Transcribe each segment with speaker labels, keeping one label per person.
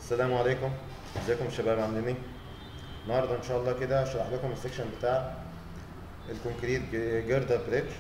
Speaker 1: السلام عليكم ازيكم يا شباب عاملين ايه النهارده ان شاء الله كده هشرح لكم السكشن بتاع الكونكريت جيردر بريدج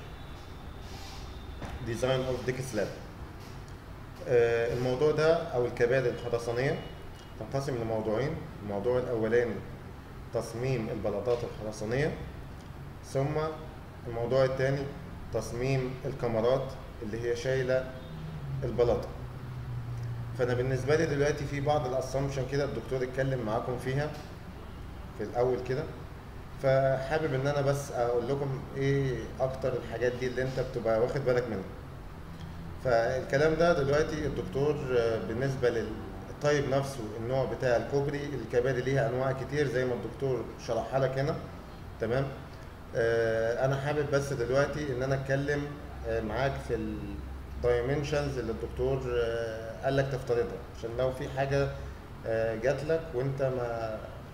Speaker 1: ديزاين اوف ديك سلاب الموضوع ده او الكباري الخرسانيه تنقسم لموضوعين الموضوع الاولاني تصميم البلاطات الخرسانيه ثم الموضوع الثاني تصميم الكمرات اللي هي شايله البلاطه فانا بالنسبه لي دلوقتي في بعض الاسامبشن كده الدكتور اتكلم معاكم فيها في الاول كده فحابب ان انا بس اقول لكم ايه اكتر الحاجات دي اللي انت بتبقى واخد بالك منها فالكلام ده دلوقتي الدكتور بالنسبه للطيب نفسه النوع بتاع الكوبري الكباري ليها انواع كتير زي ما الدكتور شرحها لك هنا تمام آه انا حابب بس دلوقتي ان انا اتكلم آه معاك في الدايمنشنز اللي الدكتور آه قال لك تفترضها عشان لو في حاجه جات لك وانت ما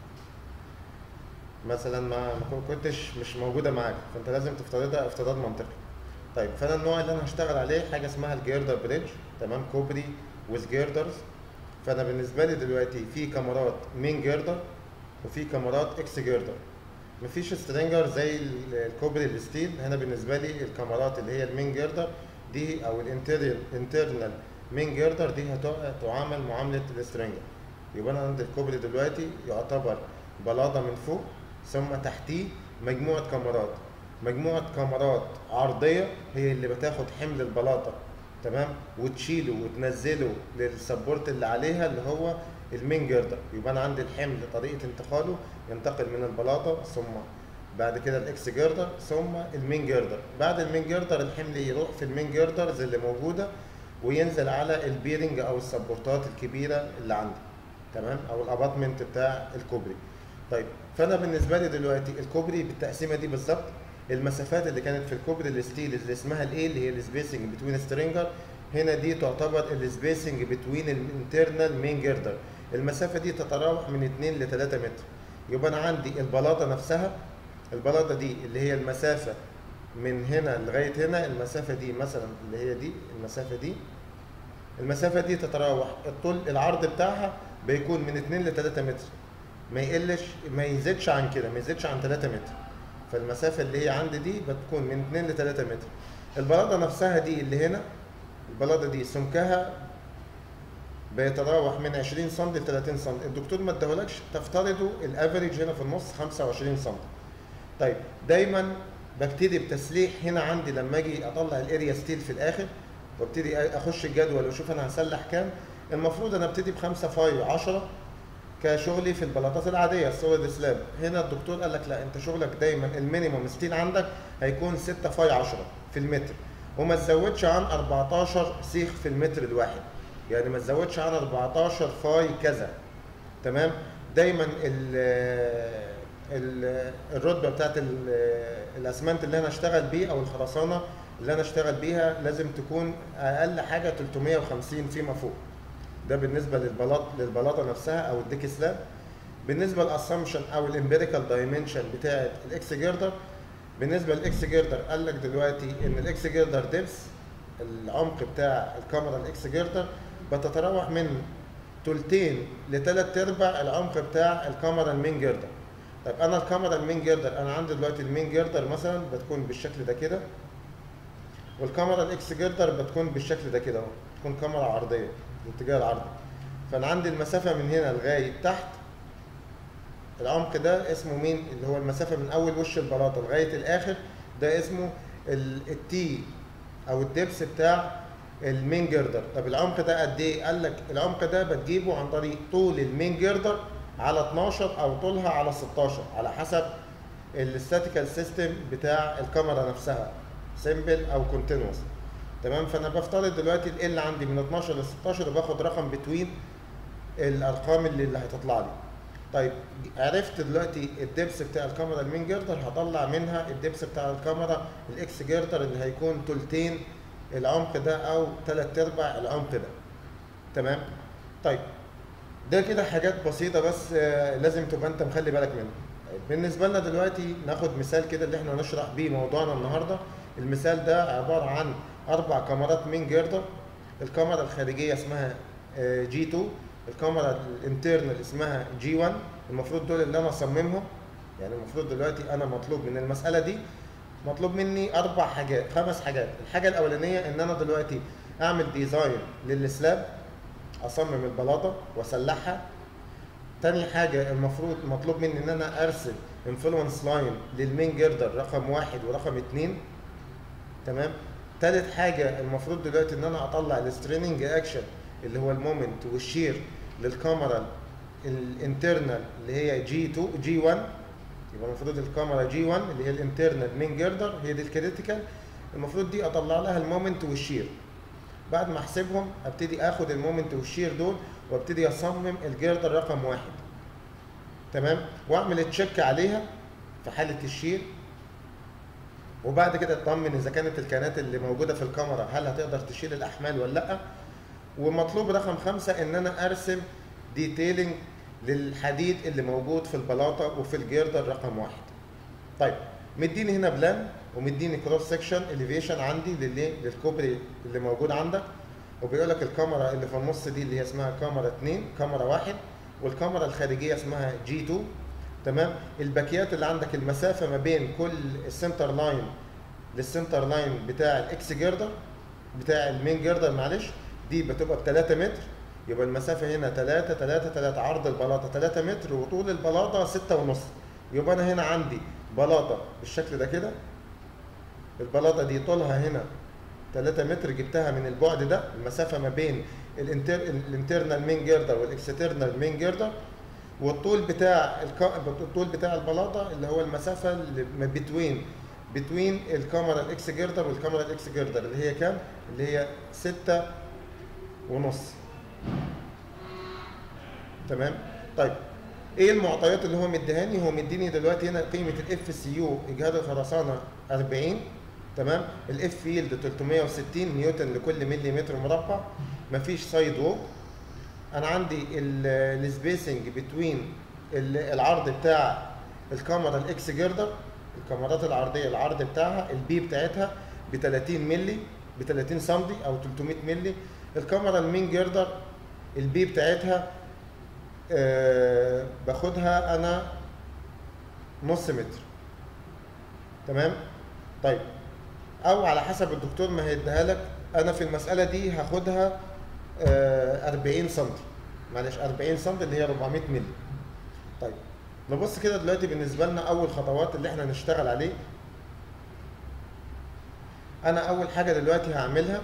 Speaker 1: مثلا ما ما كنتش مش موجوده معاك فانت لازم تفترضها افتراض منطقي طيب فانا النوع اللي انا هشتغل عليه حاجه اسمها الجيردر بريدج تمام كوبري ويز جيردرز فانا بالنسبه لي دلوقتي في كاميرات مين جيردر وفي كاميرات اكس جيردر مفيش سترينجر زي الكوبري الستيل هنا بالنسبه لي الكاميرات اللي هي المين جيردر دي او الانترنال انترنال مين جيردر دي هتعامل معامله السترينجر يبقى انا عند الكوبري دلوقتي يعتبر بلاطه من فوق ثم تحتيه مجموعه كاميرات مجموعه كاميرات عرضيه هي اللي بتاخد حمل البلاطه تمام وتشيله وتنزله للسبورت اللي عليها اللي هو المين جيردر يبقى انا عندي الحمل طريقه انتقاله ينتقل من البلاطه ثم بعد كده الاكس جيردر ثم المين جيردر بعد المين جيردر الحمل يروح في المين جيردرز اللي موجوده وينزل على البيرنج او السبورتات الكبيره اللي عندي تمام او الاباتمنت بتاع الكوبري طيب فانا بالنسبه لي دلوقتي الكوبري بالتقسيمه دي بالظبط المسافات اللي كانت في الكوبري الستيل اللي اسمها الايه اللي هي السبيسنج بتوين سترينجر هنا دي تعتبر السبيسنج بتوين الانترنال مين جيردر المسافه دي تتراوح من 2 ل 3 متر يبقى انا عندي البلاطه نفسها البلاطه دي اللي هي المسافه من هنا لغايه هنا المسافه دي مثلا اللي هي دي المسافه دي المسافه دي تتراوح الطول العرض بتاعها بيكون من 2 ل 3 متر ما يقلش ما يزيدش عن كده ما يزيدش عن 3 متر فالمسافه اللي هي عندي دي بتكون من 2 ل 3 متر البلاطه نفسها دي اللي هنا البلاطه دي سمكها بيتراوح من 20 سم ل 30 سم الدكتور ما اداهولكش تفترضوا الافريج هنا في النص 25 سم طيب دايما ببتدي بتسليح هنا عندي لما اجي اطلع الاريا ستيل في الاخر وابتدي اخش الجدول واشوف انا هسلح كام المفروض انا ابتدي ب 5 فاي 10 كشغلي في البلاطات العاديه السوليد سلاب هنا الدكتور قال لك لا انت شغلك دايما المينيموم ستيل عندك هيكون 6 فاي 10 في المتر وما تزودش عن 14 سيخ في المتر الواحد يعني ما تزودش عن 14 فاي كذا تمام دايما ال ال الرتبه بتاعت الاسمنت اللي انا اشتغل بيه او الخرسانه اللي انا اشتغل بيها لازم تكون اقل حاجه 350 فيما فوق ده بالنسبه للبلاط للبلاطه نفسها او الديك سلاب بالنسبه للاسامبشن او الامبيريكال دايمنشن بتاعه الاكس جيردر بالنسبه للاكس جيردر قال لك دلوقتي ان الاكس جيردر ديبس العمق بتاع الكاميرا الاكس جيردر بتتراوح من تلتين لثلاث ارباع العمق بتاع الكاميرا المين جيردر طيب انا الكاميرا المين جيردر انا عندي دلوقتي المين جيردر مثلا بتكون بالشكل ده كده والكاميرا الاكس جيردر بتكون بالشكل ده كده اهو تكون كاميرا عرضيه الاتجاه العرضي فانا عندي المسافه من هنا لغايه تحت العمق ده اسمه مين اللي هو المسافه من اول وش البلاطه لغايه الاخر ده اسمه التي او الدبس بتاع المين جيردر طب العمق ده قد ايه قال لك العمق ده بتجيبه عن طريق طول المين جيردر على 12 او طولها على 16 على حسب الاستاتيكال سيستم بتاع الكاميرا نفسها سيمبل او كونتينوس تمام فانا بفترض دلوقتي ال عندي من 12 ل 16 وباخد رقم بتوين الارقام اللي, اللي هتطلع لي طيب عرفت دلوقتي الدبس بتاع الكاميرا المين جيردر هطلع منها الدبس بتاع الكاميرا الاكس جيردر اللي هيكون تلتين العمق ده او ثلاث ارباع العمق ده تمام طيب ده كده حاجات بسيطه بس لازم تبقى انت مخلي بالك منها بالنسبه لنا دلوقتي ناخد مثال كده اللي احنا نشرح بيه موضوعنا النهارده المثال ده عباره عن اربع كاميرات مين جيردر الكاميرا الخارجيه اسمها جي 2 الكاميرا الانترنال اسمها جي 1 المفروض دول اللي انا اصممهم يعني المفروض دلوقتي انا مطلوب من المساله دي مطلوب مني اربع حاجات خمس حاجات الحاجه الاولانيه ان انا دلوقتي اعمل ديزاين للسلاب اصمم البلاطه واسلحها تاني حاجه المفروض مطلوب مني ان انا ارسم انفلونس لاين للمين جردر رقم واحد ورقم اتنين تمام تالت حاجه المفروض دلوقتي ان انا اطلع الستريننج اكشن اللي هو المومنت والشير للكاميرا الانترنال اللي هي جي 2 جي 1 يبقى المفروض الكاميرا جي 1 اللي هي الانترنال مين جردر هي دي الكريتيكال المفروض دي اطلع لها المومنت والشير بعد ما احسبهم ابتدي اخد المومنت والشير دول وابتدي اصمم الجردر رقم واحد تمام واعمل تشيك عليها في حاله الشير وبعد كده اطمن اذا كانت الكانات اللي موجوده في الكاميرا هل هتقدر تشيل الاحمال ولا لا ومطلوب رقم خمسة ان انا ارسم ديتيلنج للحديد اللي موجود في البلاطه وفي الجردر رقم واحد طيب مديني هنا بلان ومديني كروس سكشن اليفيشن عندي للي للكوبري اللي موجود عندك وبيقول لك الكاميرا اللي في النص دي اللي هي اسمها كاميرا 2 كاميرا واحد والكاميرا الخارجيه اسمها جي 2 تمام الباكيات اللي عندك المسافه ما بين كل السنتر لاين للسنتر لاين بتاع الاكس جردر بتاع المين جردر معلش دي بتبقى ب 3 متر يبقى المسافه هنا 3 3 3 عرض البلاطه 3 متر وطول البلاطه 6 ونص يبقى انا هنا عندي بلاطه بالشكل ده كده البلاطه دي طولها هنا 3 متر جبتها من البعد ده المسافه ما بين الانتر الانترنال مين جردر والاكسترنال مين جردر والطول بتاع الك... الطول بتاع البلاطه اللي هو المسافه اللي ما بتوين بتوين الكاميرا الاكس جردر والكاميرا الاكس جردر اللي هي كام؟ اللي هي 6 ونص تمام؟ طيب ايه المعطيات اللي هو مديهاني؟ هو مديني دلوقتي هنا قيمه الاف سي يو اجهاد الخرسانه 40 تمام؟ الاف فيلد 360 نيوتن لكل ملي متر مربع مفيش سايد ووك انا عندي السبيسنج بتوين العرض بتاع الكاميرا الاكس جردر الكاميرات العرضيه العرض بتاعها البي بتاعتها ب 30 مللي ب 30 سم او 300 مللي الكاميرا المين جردر البي بتاعتها آه باخدها انا نص متر تمام طيب او على حسب الدكتور ما هيديها لك انا في المساله دي هاخدها آه 40 سم معلش 40 سم اللي هي 400 مللي طيب نبص كده دلوقتي بالنسبه لنا اول خطوات اللي احنا نشتغل عليه انا اول حاجه دلوقتي هعملها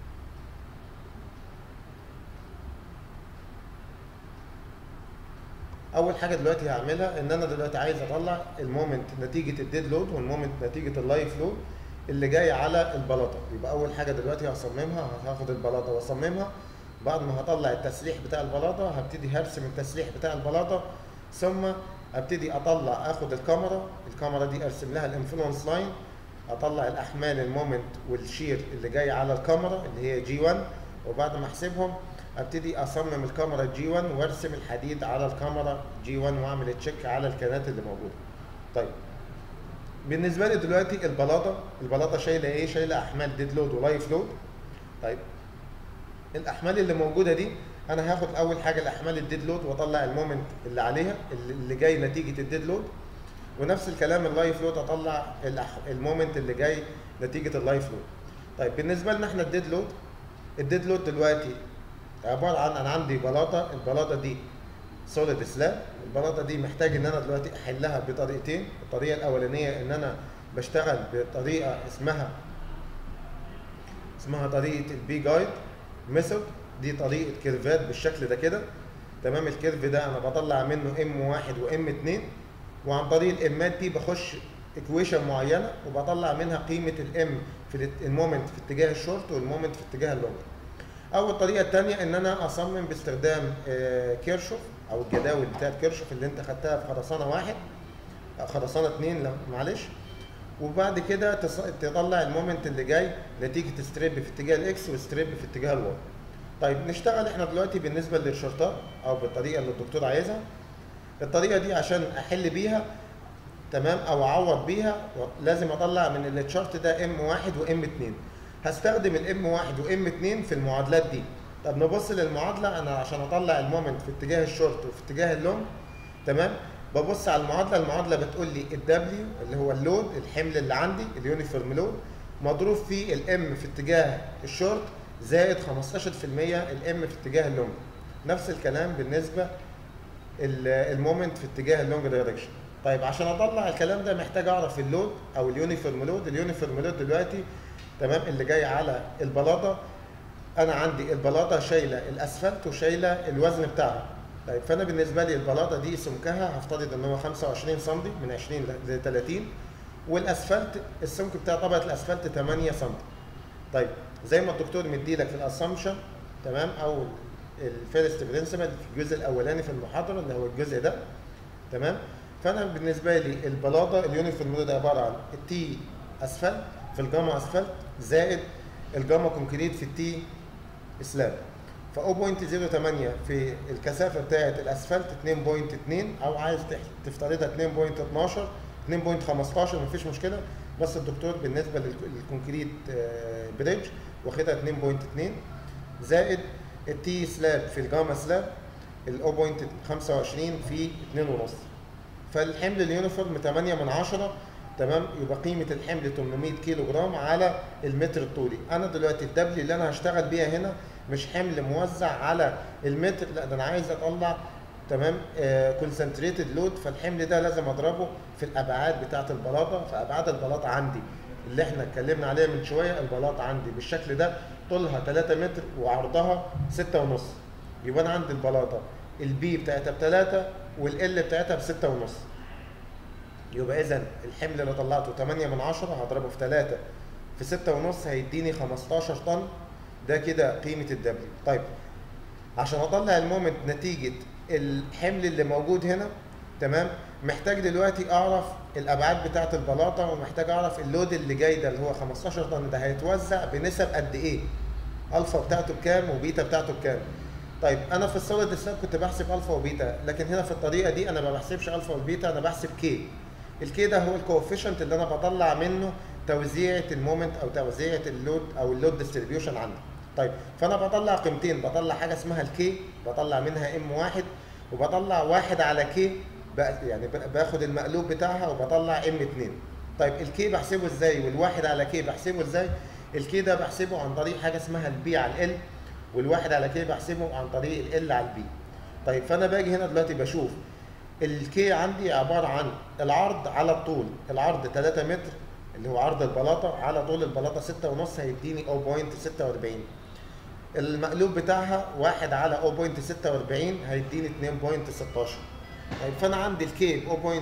Speaker 1: اول حاجه دلوقتي هعملها ان انا دلوقتي عايز اطلع المومنت نتيجه الديد لود والمومنت نتيجه اللايف لود اللي جاي على البلاطه يبقى اول حاجه دلوقتي هصممها هاخد البلاطه واصممها بعد ما هطلع التسليح بتاع البلاطه هبتدي هرسم التسليح بتاع البلاطه ثم ابتدي اطلع اخد الكاميرا الكاميرا دي ارسم لها الانفلونس لاين اطلع الاحمال المومنت والشير اللي جاي على الكاميرا اللي هي جي 1 وبعد ما احسبهم ابتدي اصمم الكاميرا جي 1 وارسم الحديد على الكاميرا جي 1 واعمل تشيك على الكانات اللي موجوده طيب بالنسبه لي دلوقتي البلاطه البلاطه شايله ايه شايله احمال ديد لود ولايف لود طيب الاحمال اللي موجوده دي انا هاخد اول حاجه الاحمال الديد لود واطلع المومنت اللي عليها اللي جاي نتيجه الديد لود ونفس الكلام اللايف لود اطلع المومنت اللي جاي نتيجه اللايف لود طيب بالنسبه لنا احنا الديد لود الديد لود دلوقتي عباره عن انا عندي بلاطه البلاطه دي سوليد سلاب البلاطه دي محتاج ان انا دلوقتي احلها بطريقتين الطريقه الاولانيه ان انا بشتغل بطريقه اسمها اسمها طريقه البي جايد ميثود دي طريقه كيرفات بالشكل ده كده تمام الكيرف ده انا بطلع منه ام واحد وام اتنين وعن طريق الامات دي بخش ايكويشن معينه وبطلع منها قيمه الام في المومنت في اتجاه الشورت والمومنت في اتجاه اللونج او الطريقه الثانيه ان انا اصمم باستخدام كيرشوف او الجداول بتاعت كيرشوف اللي انت خدتها في خرسانه واحد خرسانه اثنين معلش وبعد كده تطلع المومنت اللي جاي نتيجه ستريب في اتجاه الاكس وستريب في اتجاه الواي طيب نشتغل احنا دلوقتي بالنسبه للشرطات او بالطريقه اللي الدكتور عايزها الطريقه دي عشان احل بيها تمام او اعوض بيها لازم اطلع من التشارت ده ام واحد وام اتنين هستخدم الام واحد وام اتنين في المعادلات دي طب نبص للمعادله انا عشان اطلع المومنت في اتجاه الشورت وفي اتجاه اللونج تمام ببص على المعادله المعادله بتقول لي الدبليو اللي هو اللود الحمل اللي عندي اليونيفورم لود مضروب في الام في اتجاه الشورت زائد 15% الام في اتجاه اللونج نفس الكلام بالنسبه ال- المومنت في اتجاه اللونج دايركشن طيب عشان اطلع الكلام ده محتاج اعرف اللود او اليونيفورم لود اليونيفورم لود دلوقتي تمام اللي جاي على البلاطه انا عندي البلاطه شايله الاسفلت وشايله الوزن بتاعها طيب فانا بالنسبه لي البلاطه دي سمكها هفترض ان هو 25 سم من 20 ل 30 والاسفلت السمك بتاع طبقه الاسفلت 8 سم طيب زي ما الدكتور مديلك في الاسامبشن تمام او الفيرست برنسبل في الجزء الاولاني في المحاضره اللي هو الجزء ده تمام فانا بالنسبه لي البلاطه اليونيفورم ده عباره عن التي اسفلت في الجاما اسفلت زائد الجاما كونكريت في التي سلاب ف 0.08 في الكثافه بتاعه الاسفلت 2.2 او عايز تح- تفترضها 2.12 2.15 مفيش مشكله بس الدكتور بالنسبه للك- للكونكريت آه، بريدج واخدها 2.2 زائد التي سلاب في الجاما سلاب ال 0.25 في 2.5 فالحمل اليونيفورم 8 من 10 تمام يبقى قيمه الحمل 800 كيلو جرام على المتر الطولي انا دلوقتي الدبلي اللي انا هشتغل بيها هنا مش حمل موزع على المتر لا ده انا عايز اطلع تمام كونسنتريتد لود فالحمل ده لازم اضربه في الابعاد بتاعه البلاطه فابعاد البلاطه عندي اللي احنا اتكلمنا عليها من شويه البلاطه عندي بالشكل ده طولها 3 متر وعرضها 6 ونص يبقى انا عندي البلاطه البي بتاعتها بثلاثة والال بتاعتها بستة ونص يبقى اذا الحمل اللي طلعته 8 من 10 هضربه في 3 في 6 ونص هيديني 15 طن ده كده قيمه الدبليو طيب عشان اطلع المومنت نتيجه الحمل اللي موجود هنا تمام محتاج دلوقتي اعرف الابعاد بتاعه البلاطه ومحتاج اعرف اللود اللي جاي ده اللي هو 15 طن ده هيتوزع بنسب قد ايه الفا بتاعته بكام وبيتا بتاعته بكام طيب انا في السوليد سلاب كنت بحسب الفا وبيتا لكن هنا في الطريقه دي انا ما بحسبش الفا وبيتا انا بحسب كي الكي ده هو الكوفيشنت اللي انا بطلع منه توزيعه المومنت او توزيعه اللود او اللود ديستريبيوشن عندي طيب فانا بطلع قيمتين بطلع حاجه اسمها الكي بطلع منها ام واحد وبطلع واحد على كي يعني ب- باخد المقلوب بتاعها وبطلع ام 2 طيب الكي بحسبه ازاي والواحد على كي بحسبه ازاي الكي ده بحسبه عن طريق حاجه اسمها البي على ال والواحد على كي بحسبه عن طريق ال على البي طيب فانا باجي هنا دلوقتي بشوف الكي عندي عباره عن العرض على الطول العرض 3 متر اللي هو عرض البلاطه على طول البلاطه 6 ونص هيديني 0.46 المقلوب بتاعها واحد على 0.46 هيديني 2.16 طيب فانا عندي الكي ب 0.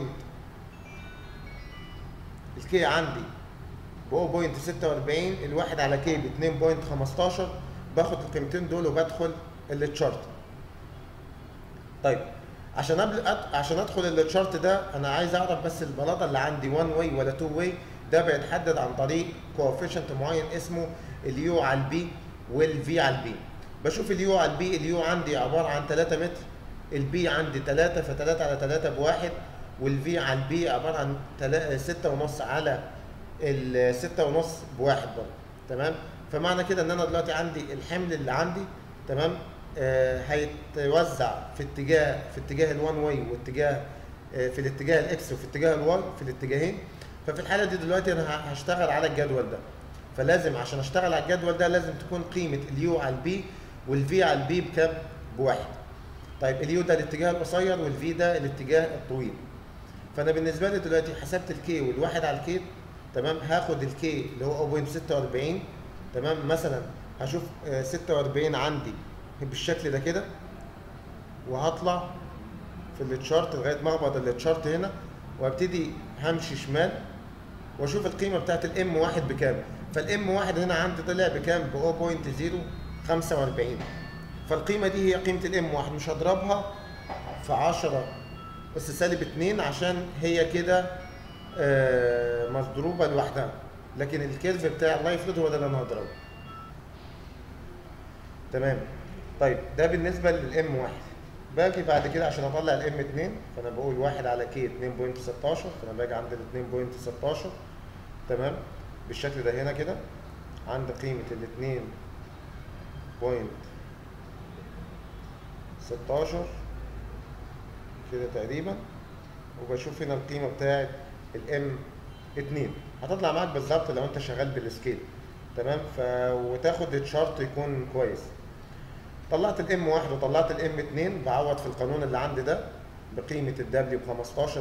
Speaker 1: الكي عندي ب 0.46 الواحد على كي ب 2.15 باخد القيمتين دول وبدخل التشارت طيب عشان قبل أد... عشان ادخل التشارت ده انا عايز اعرف بس البلاطه اللي عندي 1 واي ولا 2 واي ده بيتحدد عن طريق كوفيشنت معين اسمه اليو على البي والفي على البي بشوف اليو على البي اليو عندي عباره عن 3 متر البي عندي 3 ف 3 على 3 بواحد والفي على البي عباره عن 6 ونص على ال 6 ونص بواحد برضه تمام فمعنى كده ان انا دلوقتي عندي الحمل اللي عندي تمام آه هيتوزع في اتجاه في اتجاه الوان واي واتجاه آه في الاتجاه الاكس وفي اتجاه الواي في الاتجاهين ففي الحاله دي دلوقتي انا هشتغل على الجدول ده فلازم عشان اشتغل على الجدول ده لازم تكون قيمه اليو على البي والفي على البي بكام؟ بواحد. طيب اليو ده الاتجاه القصير والفي ده الاتجاه الطويل. فانا بالنسبه لي دلوقتي حسبت الكي والواحد على الكي تمام هاخد الكي اللي هو 0.46 تمام مثلا هشوف 46 عندي بالشكل ده كده وهطلع في التشارت لغايه ما اخبط التشارت هنا وابتدي همشي شمال واشوف القيمه بتاعت الام واحد بكام فالام واحد هنا عندي طلع بكام ب 0.045 فالقيمه دي هي قيمه الام واحد مش هضربها في 10 بس سالب 2 عشان هي كده آه مضروبه لوحدها لكن الكيرف بتاع اللايف لود هو ده اللي انا هضربه تمام طيب ده بالنسبه للام واحد باجي بعد كده عشان اطلع الام 2 فانا بقول 1 على كي 2.16 فانا باجي عند ال 2.16 تمام بالشكل ده هنا كده عند قيمه ال 16 كده تقريبا وبشوف هنا القيمه بتاعت الام 2 هتطلع معاك بالظبط لو انت شغال بالسكيل تمام ف وتاخد الشارت يكون كويس طلعت الام 1 وطلعت الام 2 بعوض في القانون اللي عندي ده بقيمه الدبليو ب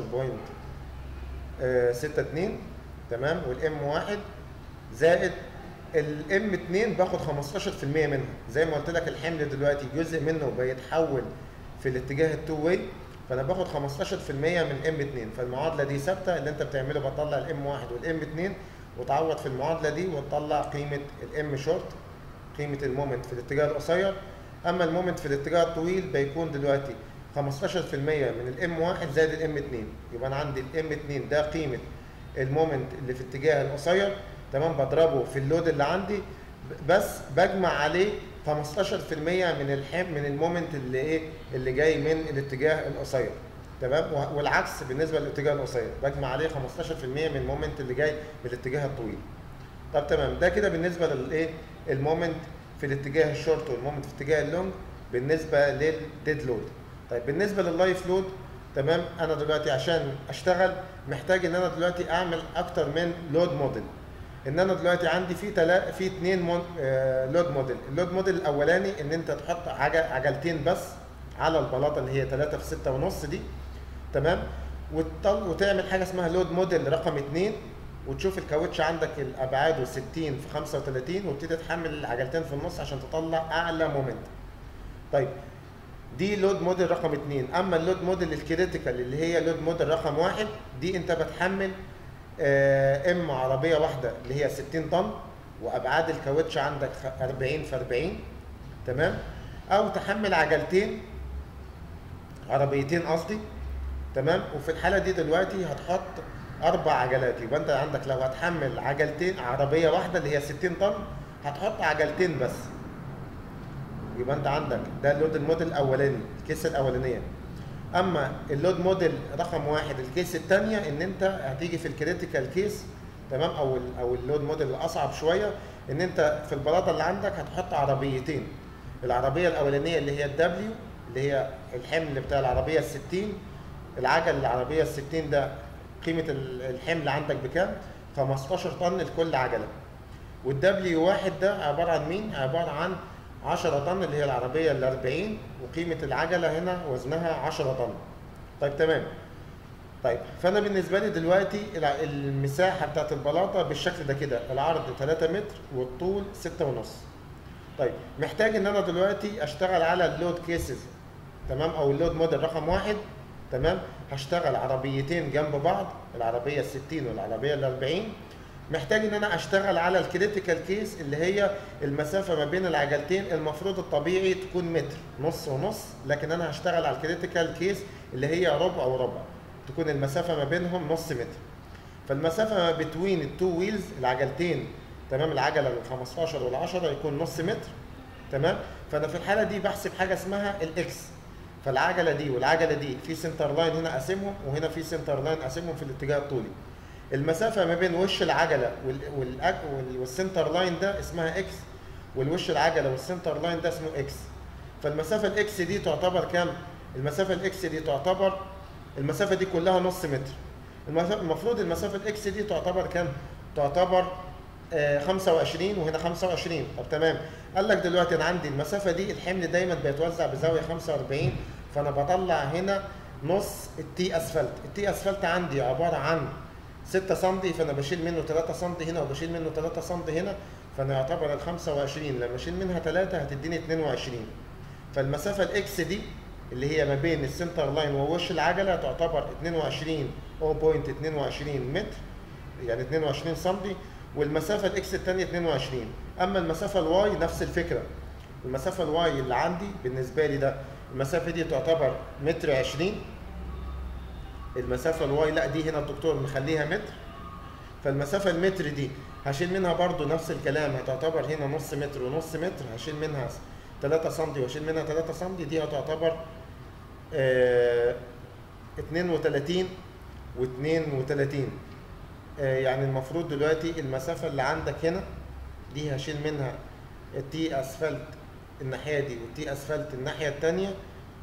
Speaker 1: 15.62 تمام والام 1 زائد الام 2 باخد 15% منها زي ما قلت لك الحمل دلوقتي جزء منه بيتحول في الاتجاه التو واي فانا باخد 15% من ام 2 فالمعادله دي ثابته اللي انت بتعمله بطلع الام 1 والام 2 وتعوض في المعادله دي وتطلع قيمه الام شورت قيمه المومنت في الاتجاه القصير اما المومنت في الاتجاه الطويل بيكون دلوقتي 15% من الام 1 زائد الام 2 يبقى انا عندي الام 2 ده قيمه المومنت اللي في الاتجاه القصير تمام بضربه في اللود اللي عندي بس بجمع عليه 15% من الحم من المومنت اللي ايه اللي جاي من الاتجاه القصير تمام والعكس بالنسبه للاتجاه القصير بجمع عليه 15% من المومنت اللي جاي من الاتجاه الطويل طب تمام ده كده بالنسبه للايه المومنت في الاتجاه الشورت والمومنت في الاتجاه اللونج بالنسبه للديد لود طيب بالنسبه لللايف لود تمام انا دلوقتي عشان اشتغل محتاج ان انا دلوقتي اعمل اكتر من لود موديل ان انا دلوقتي عندي في تلا في اثنين مون... آه لود موديل اللود موديل الاولاني ان انت تحط عجل عجلتين بس على البلاطه اللي هي 3 في 6 ونص دي تمام وتطل... وتعمل حاجه اسمها لود موديل رقم 2 وتشوف الكاوتش عندك الابعاد 60 في 35 وتبتدي تحمل العجلتين في النص عشان تطلع اعلى مومنت طيب دي لود موديل رقم 2 اما اللود موديل الكريتيكال اللي هي لود موديل رقم 1 دي انت بتحمل ام عربيه واحده اللي هي 60 طن وابعاد الكاوتش عندك 40 في 40 تمام او تحمل عجلتين عربيتين قصدي تمام وفي الحاله دي دلوقتي هتحط اربع عجلات يبقى انت عندك لو هتحمل عجلتين عربيه واحده اللي هي 60 طن هتحط عجلتين بس يبقى انت عندك ده اللود الموديل الاولاني الكيس الاولانيه اما اللود موديل رقم واحد الكيس الثانيه ان انت هتيجي في الكريتيكال كيس تمام او ال او اللود موديل الاصعب شويه ان انت في البلاطه اللي عندك هتحط عربيتين العربيه الاولانيه اللي هي الدبليو اللي هي الحمل بتاع العربيه ال 60 العجل العربيه ال 60 ده قيمه الحمل عندك بكام 15 طن لكل عجله والدبليو واحد ده عباره عن مين عباره عن 10 طن اللي هي العربية ال 40 وقيمة العجلة هنا وزنها 10 طن. طيب تمام. طيب فأنا بالنسبة لي دلوقتي المساحة بتاعت البلاطة بالشكل ده كده، العرض 3 متر والطول 6 ونص. طيب محتاج إن أنا دلوقتي أشتغل على اللود كيسز تمام أو اللود موديل رقم واحد تمام هشتغل عربيتين جنب بعض العربية ال 60 والعربية ال 40 محتاج ان انا اشتغل على الكريتيكال كيس اللي هي المسافه ما بين العجلتين المفروض الطبيعي تكون متر نص ونص لكن انا هشتغل على الكريتيكال كيس اللي هي ربع وربع تكون المسافه ما بينهم نص متر فالمسافه ما بين التو ويلز العجلتين تمام العجله ال 15 وال 10 يكون نص متر تمام فانا في الحاله دي بحسب حاجه اسمها الاكس فالعجله دي والعجله دي في سنتر لاين هنا قاسمهم وهنا في سنتر لاين قاسمهم في الاتجاه الطولي المسافة ما بين وش العجلة والسنتر لاين ده اسمها اكس والوش العجلة والسنتر لاين ده اسمه اكس فالمسافة الاكس دي تعتبر كام؟ المسافة الاكس دي تعتبر المسافة دي كلها نص متر المفروض المسافة الاكس دي تعتبر كام؟ تعتبر آه 25 وهنا 25 طب تمام قال لك دلوقتي انا عندي المسافة دي الحمل دايما بيتوزع بزاوية 45 فانا بطلع هنا نص التي اسفلت التي اسفلت عندي عبارة عن 6 سم فانا بشيل منه 3 سم هنا وبشيل منه 3 سم هنا فانا يعتبر ال 25 لما اشيل منها 3 هتديني 22 فالمسافه الاكس دي اللي هي ما بين السنتر لاين ووش العجله تعتبر 22 0.22 متر يعني 22 سم والمسافه الاكس الثانيه 22 اما المسافه الواي نفس الفكره المسافه الواي اللي عندي بالنسبه لي ده المسافه دي تعتبر متر 20 المسافه الواي لا دي هنا الدكتور مخليها متر فالمسافه المتر دي هشيل منها برضو نفس الكلام هتعتبر هنا نص متر ونص متر هشيل منها 3 سم واشيل منها 3 سم دي هتعتبر آه 32 و32 آه يعني المفروض دلوقتي المسافه اللي عندك هنا دي هشيل منها التي اسفلت الناحيه دي والتي اسفلت الناحيه الثانيه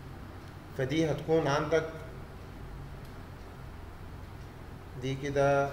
Speaker 1: فدي هتكون عندك دي كده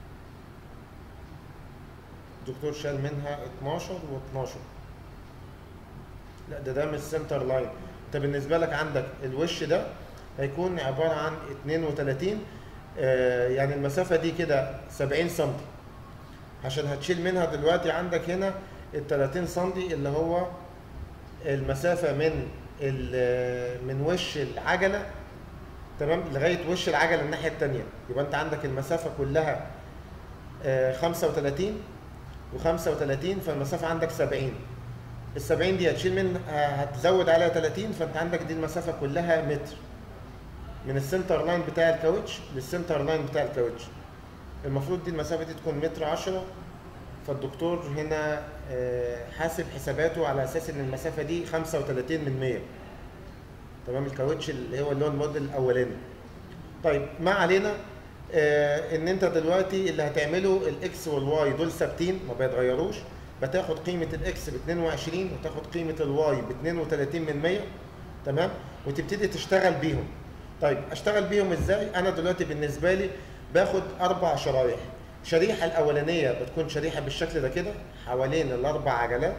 Speaker 1: الدكتور شال منها 12 و12 لا ده ده مش سنتر لاين انت بالنسبه لك عندك الوش ده هيكون عباره عن 32 آه يعني المسافه دي كده 70 سم عشان هتشيل منها دلوقتي عندك هنا ال 30 سم اللي هو المسافه من ال- من وش العجله تمام لغايه وش العجله الناحيه الثانيه يبقى انت عندك المسافه كلها آه، 35 و35 فالمسافه عندك 70 ال 70 دي هتشيل من آه، هتزود عليها 30 فانت عندك دي المسافه كلها متر من السنتر لاين بتاع الكاوتش للسنتر لاين بتاع الكاوتش المفروض دي المسافه دي تكون متر 10 فالدكتور هنا آه، حاسب حساباته على اساس ان المسافه دي 35 من 100 تمام الكاوتش اللي هو اللي هو الموديل الاولاني طيب ما علينا آه ان انت دلوقتي اللي هتعمله الاكس والواي دول ثابتين ما بيتغيروش بتاخد قيمه الاكس ب 22 وتاخد قيمه الواي ب 32 من 100 تمام وتبتدي تشتغل بيهم طيب اشتغل بيهم ازاي انا دلوقتي بالنسبه لي باخد اربع شرايح الشريحه الاولانيه بتكون شريحه بالشكل ده كده حوالين الاربع عجلات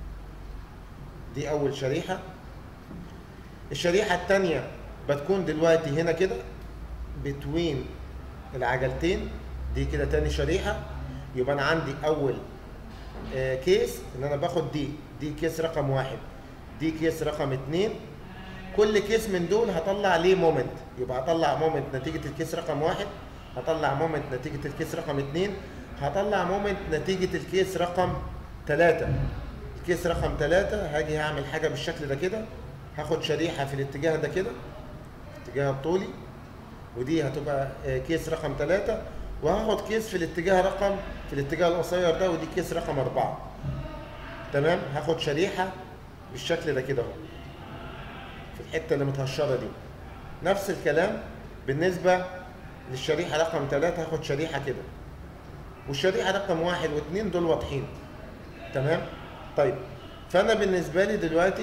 Speaker 1: دي اول شريحه الشريحه الثانيه بتكون دلوقتي هنا كده بتوين العجلتين دي كده تاني شريحه يبقى انا عندي اول آه، كيس ان انا باخد دي دي كيس رقم واحد دي كيس رقم اتنين كل كيس من دول هطلع ليه مومنت يبقى هطلع مومنت نتيجه الكيس رقم واحد هطلع مومنت نتيجه الكيس رقم اتنين هطلع مومنت نتيجه الكيس رقم ثلاثة الكيس رقم ثلاثة هاجي هعمل حاجه بالشكل ده كده هاخد شريحه في الاتجاه ده كده الاتجاه الطولي ودي هتبقى آه، كيس رقم ثلاثة وهاخد كيس في الاتجاه رقم في الاتجاه القصير ده ودي كيس رقم أربعة تمام هاخد شريحة بالشكل ده كده اهو في الحتة اللي متهشرة دي نفس الكلام بالنسبة للشريحة رقم ثلاثة هاخد شريحة كده والشريحة رقم واحد واثنين دول واضحين تمام طيب فأنا بالنسبة لي دلوقتي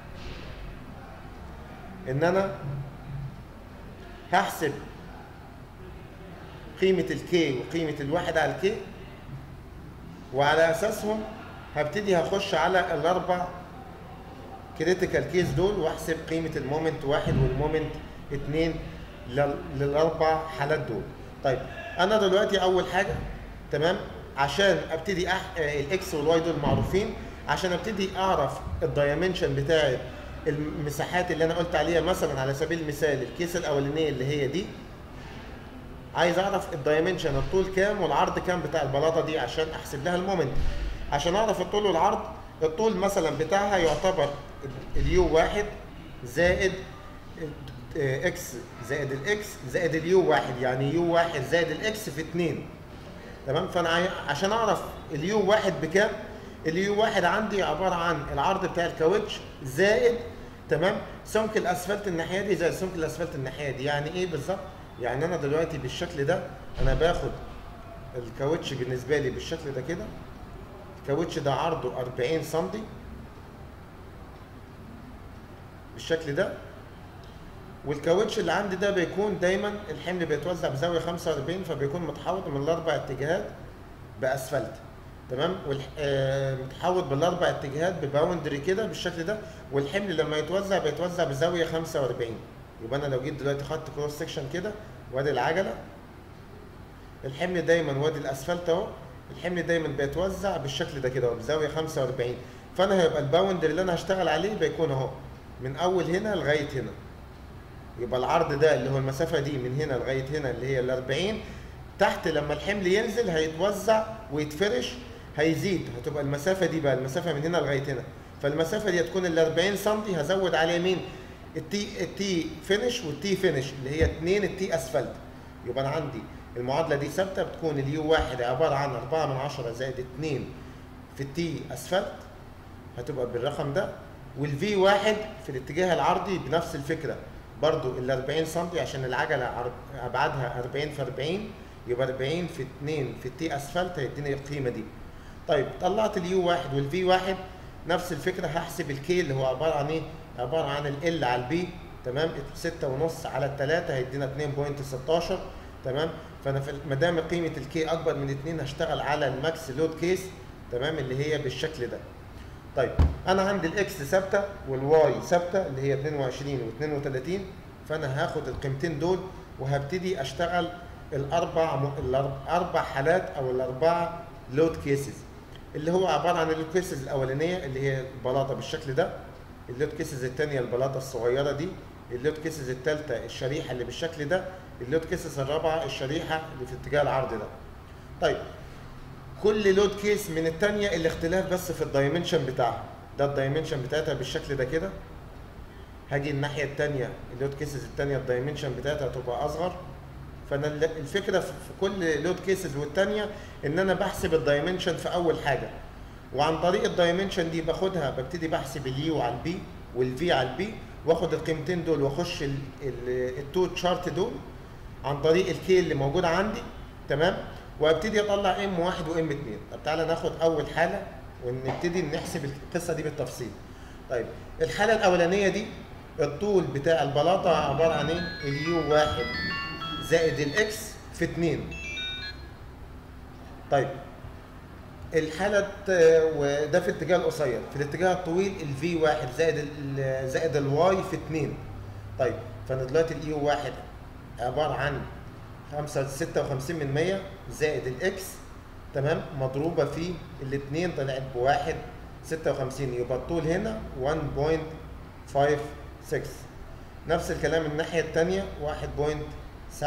Speaker 1: إن أنا هحسب قيمة الكي وقيمة الواحد على الكي وعلى أساسهم هبتدي هخش على الأربع كريتيكال كيس دول واحسب قيمة المومنت واحد والمومنت اتنين لل- للأربع حالات دول. طيب أنا دلوقتي أول حاجة تمام عشان أبتدي أح... آه، الإكس والواي دول معروفين عشان أبتدي أعرف الدايمنشن بتاع المساحات اللي أنا قلت عليها مثلا على سبيل المثال الكيس الأولانية اللي هي دي عايز اعرف الدايمنشن الطول كام والعرض كام بتاع البلاطه دي عشان احسب لها المومنت عشان اعرف الطول والعرض الطول مثلا بتاعها يعتبر اليو واحد زائد آه، اكس زائد الاكس زائد اليو واحد يعني يو واحد زائد الاكس في اتنين تمام فانا عاي- عشان اعرف اليو واحد بكام اليو واحد عندي عباره عن العرض بتاع الكاوتش زائد تمام سمك الاسفلت الناحيه دي زائد سمك الاسفلت الناحيه دي يعني ايه بالظبط يعني انا دلوقتي بالشكل ده انا باخد الكاوتش بالنسبه لي بالشكل ده كده الكاوتش ده عرضه 40 سم بالشكل ده والكاوتش اللي عندي ده بيكون دايما الحمل بيتوزع بزاويه 45 فبيكون متحوط من الاربع اتجاهات باسفلت تمام متحوط بالاربع اتجاهات بباوندري كده بالشكل ده والحمل لما يتوزع بيتوزع بزاويه 45 يبقى انا لو جيت دلوقتي خدت كروس سكشن كده وادي العجله الحمل دايما وادي الاسفلت اهو الحمل دايما بيتوزع بالشكل ده كده اهو بزاويه 45 فانا هيبقى الباوندري اللي انا هشتغل عليه بيكون اهو من اول هنا لغايه هنا يبقى العرض ده اللي هو المسافه دي من هنا لغايه هنا اللي هي ال 40 تحت لما الحمل ينزل هيتوزع ويتفرش هيزيد هتبقى المسافه دي بقى المسافه من هنا لغايه هنا فالمسافه دي هتكون ال 40 سم هزود على يمين التي التي فينش والتي فينش اللي هي 2 التي اسفلت يبقى انا عندي المعادله دي ثابته بتكون اليو واحد عباره عن 4 من 10 زائد 2 في التي اسفلت هتبقى بالرقم ده والفي واحد في الاتجاه العرضي بنفس الفكره برضو ال 40 سم عشان العجله عر- ابعادها 40 في 40 يبقى 40 في 2 في التي اسفلت هيديني القيمه دي. طيب طلعت اليو واحد والفي واحد نفس الفكره هحسب الكي اللي هو عباره عن ايه؟ عباره عن ال على البي تمام 6 ونص على الثلاثة هيدينا 2.16 تمام فانا في ما دام قيمه الكي اكبر من 2 هشتغل على الماكس لود كيس تمام اللي هي بالشكل ده طيب انا عندي الاكس ثابته والواي ثابته اللي هي 22 و32 فانا هاخد القيمتين دول وهبتدي اشتغل الاربع م... الاربع حالات او الاربع لود كيسز اللي هو عباره عن اللود كيسز الاولانيه اللي هي البلاطه بالشكل ده اللود كيسز الثانيه البلاطه الصغيره دي اللود كيسز الثالثه الشريحه اللي بالشكل ده اللود كيسز الرابعه الشريحه اللي في اتجاه العرض ده طيب كل لود كيس من الثانيه الاختلاف بس في الدايمنشن بتاعها ده الدايمنشن بتاعتها بالشكل ده كده هاجي الناحيه الثانيه اللود كيسز الثانيه الدايمنشن بتاعتها تبقى اصغر فانا الفكره في كل لود كيسز والثانيه ان انا بحسب الدايمنشن في اول حاجه وعن طريق الدايمنشن دي باخدها ببتدي بحسب اليو على البي والفي على البي واخد القيمتين دول واخش التو تشارت دول عن طريق الكي اللي موجود عندي تمام وابتدي اطلع ام واحد وام اتنين طب تعالى ناخد اول حاله ونبتدي نحسب القصه دي بالتفصيل طيب الحاله الاولانيه دي الطول بتاع البلاطه عباره عن ايه اليو واحد زائد الاكس في اتنين طيب الحالة وده في الاتجاه القصير في الاتجاه الطويل الفي واحد زائد ال زائد الواي في 2 طيب فانا دلوقتي الاي واحد عبارة عن 5 56 من 100 زائد الاكس تمام مضروبة في الاثنين طلعت بواحد 56 يبقى الطول هنا 1.56 نفس الكلام الناحية الثانية 1.76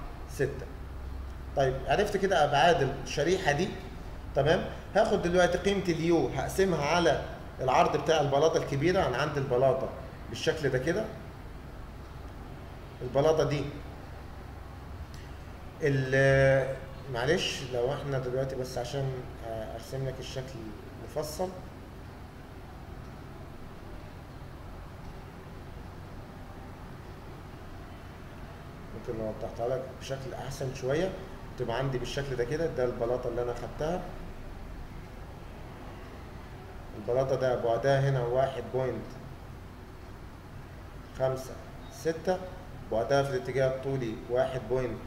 Speaker 1: طيب عرفت كده ابعاد الشريحة دي تمام هاخد دلوقتي قيمه اليو هقسمها على العرض بتاع البلاطه الكبيره انا عندي البلاطه بالشكل ده كده البلاطه دي معلش لو احنا دلوقتي بس عشان ارسم لك الشكل مفصل ممكن لو وضحتها لك بشكل احسن شويه تبقى عندي بالشكل ده كده ده البلاطه اللي انا خدتها البلاطه ده بعدها هنا واحد بوينت خمسة ستة بعدها في الاتجاه الطولي واحد بوينت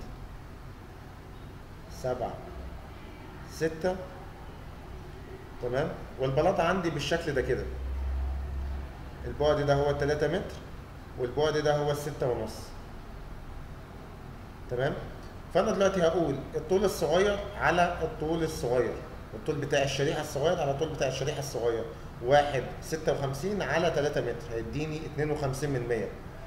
Speaker 1: سبعة ستة تمام والبلاطة عندي بالشكل ده كده البعد ده هو التلاتة متر والبعد ده هو الستة ونص تمام فانا دلوقتي هقول الطول الصغير على الطول الصغير الطول بتاع الشريحه الصغير على الطول بتاع الشريحه الصغير واحد 56 على 3 متر هيديني 52 من 100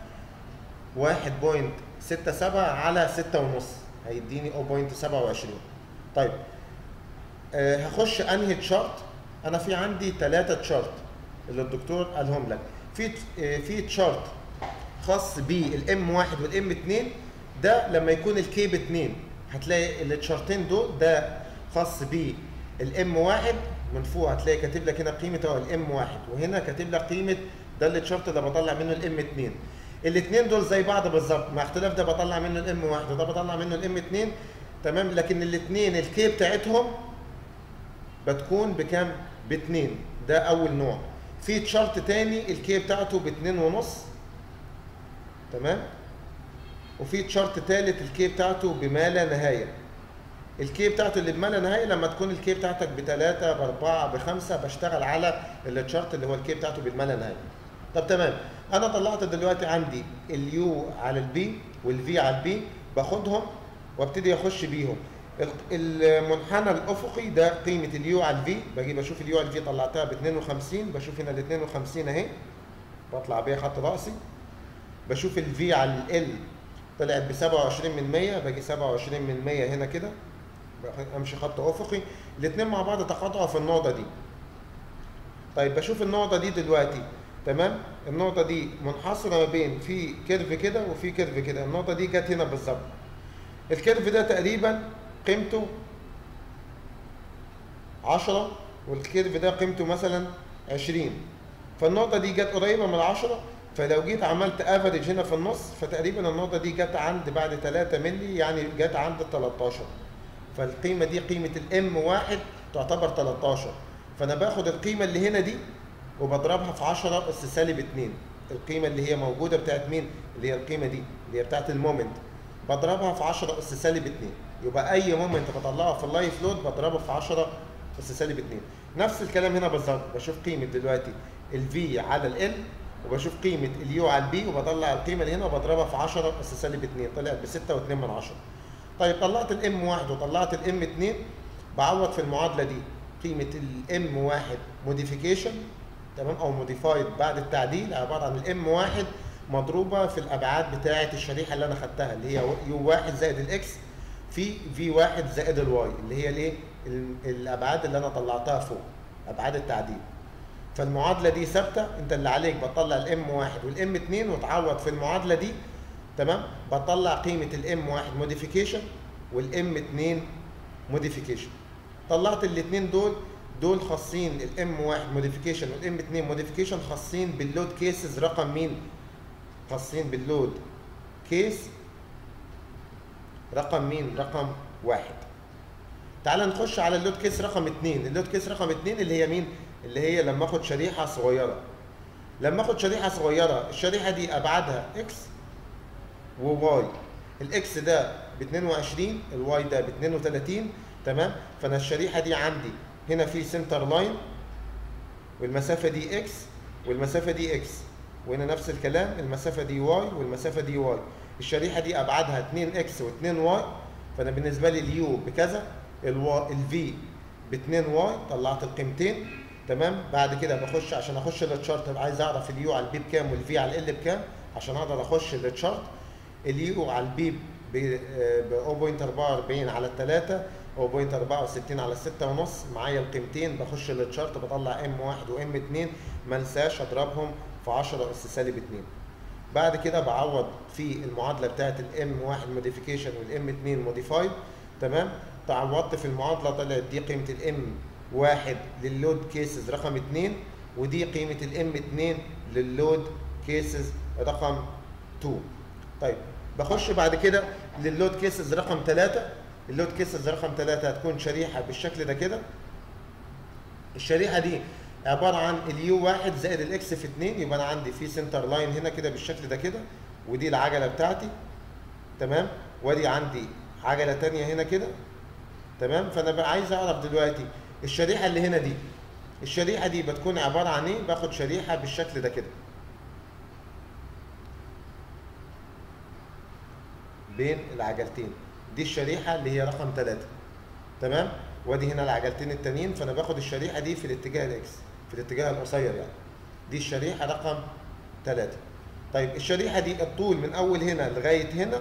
Speaker 1: 1.67 على 6 ونص هيديني 0.27 طيب أه هخش انهي تشارت انا في عندي ثلاثة تشارت اللي الدكتور قالهم لك في أه في تشارت خاص بالام واحد والام 2 ده لما يكون الكي ب 2 هتلاقي التشارتين دول ده خاص بالام واحد من فوق هتلاقي كاتب لك هنا قيمه اهو الام واحد وهنا كاتب لك قيمه ده التشارت اللي بطلع منه الام 2 الاثنين دول زي بعض بالظبط مع اختلاف ده بطلع منه الام واحد وده بطلع منه الام 2 تمام لكن الاثنين الكي بتاعتهم بتكون بكام؟ ب 2 ده اول نوع في تشارت تاني الكي بتاعته ب 2 ونص تمام وفي تشارت ثالث الكي بتاعته بما لا نهايه الكي بتاعته اللي بما لا نهايه لما تكون الكي بتاعتك بثلاثه باربعه بخمسه بشتغل على التشارت اللي هو الكي بتاعته بما لا نهايه طب تمام انا طلعت دلوقتي عندي اليو على البي والفي على البي باخدهم وابتدي اخش بيهم المنحنى الافقي ده قيمه اليو على الفي باجي بشوف اليو على الفي طلعتها ب 52 بشوف هنا ال 52 اهي بطلع بيها خط راسي بشوف الفي على ال طلعت ب 27 من 100 باجي 27 من 100 هنا كده امشي خط افقي الاثنين مع بعض تقاطعوا في النقطه دي طيب بشوف النقطه دي دلوقتي تمام النقطه دي منحصره ما بين في كيرف كده وفي كيرف كده النقطه دي جت هنا بالظبط الكيرف ده تقريبا قيمته 10 والكيرف ده قيمته مثلا 20 فالنقطه دي جت قريبه من 10 فلو جيت عملت افريج هنا في النص فتقريبا النقطه دي جت عند بعد 3 مللي يعني جت عند 13 فالقيمه دي قيمه الام واحد تعتبر 13 فانا باخد القيمه اللي هنا دي وبضربها في 10 اس سالب 2 القيمه اللي هي موجوده بتاعت مين اللي هي القيمه دي اللي هي بتاعت المومنت بضربها في 10 اس سالب 2 يبقى اي مومنت بطلعه في اللايف لود بضربه في 10 اس سالب 2 نفس الكلام هنا بالظبط بشوف قيمه دلوقتي الفي على ال وبشوف قيمه اليو على البي وبطلع القيمه اللي هنا وبضربها في 10 اس سالب 2 طلعت ب 6.2 من 10 طيب طلعت الام 1 وطلعت الام 2 بعوض في المعادله دي قيمه الام 1 موديفيكيشن تمام او موديفايد بعد التعديل عباره عن الام 1 مضروبه في الابعاد بتاعه الشريحه اللي انا خدتها اللي هي يو 1 زائد الاكس في في 1 زائد الواي اللي هي الايه ال- الابعاد اللي انا طلعتها فوق ابعاد التعديل فالمعادله دي ثابته انت اللي عليك بتطلع الام 1 والام 2 وتعوض في المعادله دي تمام بطلع قيمه الام 1 موديفيكيشن والام 2 موديفيكيشن طلعت الاثنين دول دول خاصين الام 1 موديفيكيشن والام 2 موديفيكيشن خاصين باللود كيسز رقم مين خاصين باللود كيس رقم مين رقم واحد تعال نخش على اللود كيس رقم اتنين اللود كيس رقم اتنين اللي هي مين اللي هي لما اخد شريحه صغيره لما اخد شريحه صغيره الشريحه دي ابعادها اكس وواي الاكس ده ب 22 الواي ده ب 32 تمام فانا الشريحه دي عندي هنا في سنتر لاين والمسافه دي اكس والمسافه دي اكس وهنا نفس الكلام المسافه دي واي والمسافه دي واي الشريحه دي ابعادها 2 اكس و2 واي فانا بالنسبه لي اليو بكذا الفي ب 2 واي طلعت القيمتين تمام بعد كده بخش عشان اخش للتشارت أبقى عايز اعرف اليو على البي بكام والفي على ال بكام عشان اقدر اخش للتشارت اليو على البي ب 0.44 على الثلاثة 0.64 على الستة ونص معايا القيمتين بخش للتشارت بطلع ام واحد وام اتنين ما انساش اضربهم في 10 اس سالب 2 بعد كده بعوض في المعادله بتاعت الام واحد موديفيكيشن والام 2 موديفايد تمام تعوضت في المعادله طلعت دي قيمه الام واحد لللود كيسز رقم 2 ودي قيمه الام 2 لللود كيسز رقم 2 طيب بخش بعد كده لللود كيسز رقم 3 اللود كيسز رقم 3 هتكون شريحه بالشكل ده كده الشريحه دي عباره عن اليو واحد زائد الاكس في 2 يبقى انا عندي في سنتر لاين هنا كده بالشكل ده كده ودي العجله بتاعتي تمام وادي عندي عجله تانية هنا كده تمام فانا بقى عايز اعرف دلوقتي الشريحه اللي هنا دي الشريحه دي بتكون عباره عن ايه باخد شريحه بالشكل ده كده بين العجلتين دي الشريحه اللي هي رقم 3 تمام وادي هنا العجلتين التانيين فانا باخد الشريحه دي في الاتجاه الاكس في الاتجاه القصير يعني دي الشريحه رقم 3 طيب الشريحه دي الطول من اول هنا لغايه هنا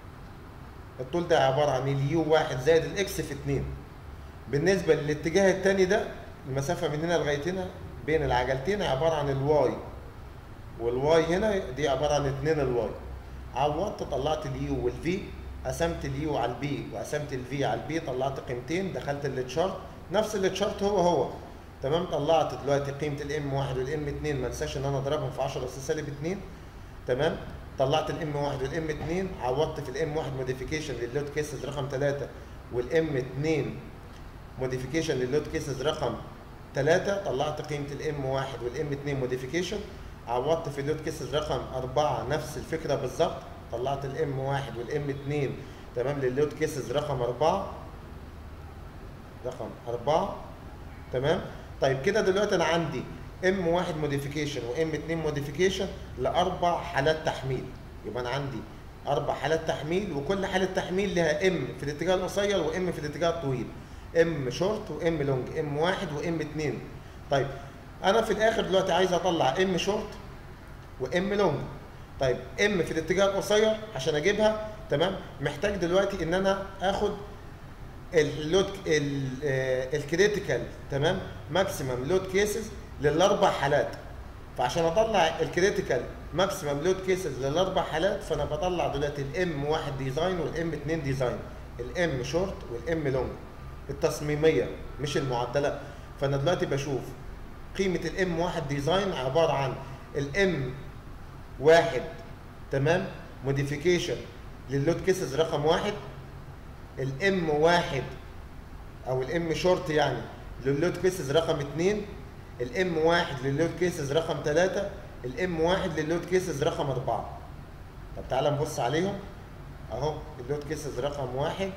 Speaker 1: الطول ده عباره عن اليو واحد زائد الاكس في 2 بالنسبه للاتجاه الثاني ده المسافه من هنا لغايه هنا بين العجلتين عباره عن الواي والواي هنا دي عباره عن 2 الواي عوضت طلعت اليو والفي قسمت اليو على البي وقسمت الفي على البي طلعت قيمتين دخلت التشارت نفس التشارت هو هو تمام طلعت دلوقتي قيمه الام 1 والام 2 ما انساش ان انا اضربهم في 10 اس سالب 2 تمام طلعت الام 1 والام 2 عوضت في الام 1 موديفيكيشن لللود كيسز رقم 3 والام 2 موديفيكيشن لللود كيسز رقم 3 طلعت قيمه الام 1 والام 2 موديفيكيشن عوضت في اللود كيسز رقم 4 نفس الفكره بالظبط طلعت الام 1 والام 2 تمام لللود كيسز رقم 4 رقم 4 تمام طيب كده دلوقتي انا عندي ام 1 موديفيكيشن وام 2 موديفيكيشن لاربع حالات تحميل يبقى انا عندي اربع حالات تحميل وكل حاله تحميل لها ام في الاتجاه القصير وام في الاتجاه الطويل ام شورت وام لونج ام 1 وام 2 طيب انا في الاخر دلوقتي عايز اطلع ام شورت وام لونج طيب ام في الاتجاه القصير عشان اجيبها تمام محتاج دلوقتي ان انا اخد اللود الكريتيكال تمام ماكسيمم لود كيسز للاربع حالات فعشان اطلع الكريتيكال ماكسيمم لود كيسز للاربع حالات فانا بطلع دلوقتي الام 1 ديزاين والام 2 ديزاين الام شورت والام لونج التصميميه مش المعدله فانا دلوقتي بشوف قيمه الام 1 ديزاين عباره عن الام واحد تمام موديفيكيشن للود كيسز رقم واحد الام واحد او الام شورت يعني للود كيسز رقم اتنين الام واحد للود كيسز رقم ثلاثة الام واحد للود كيسز رقم اربعه طب تعالى نبص عليهم اهو اللود كيسز رقم واحد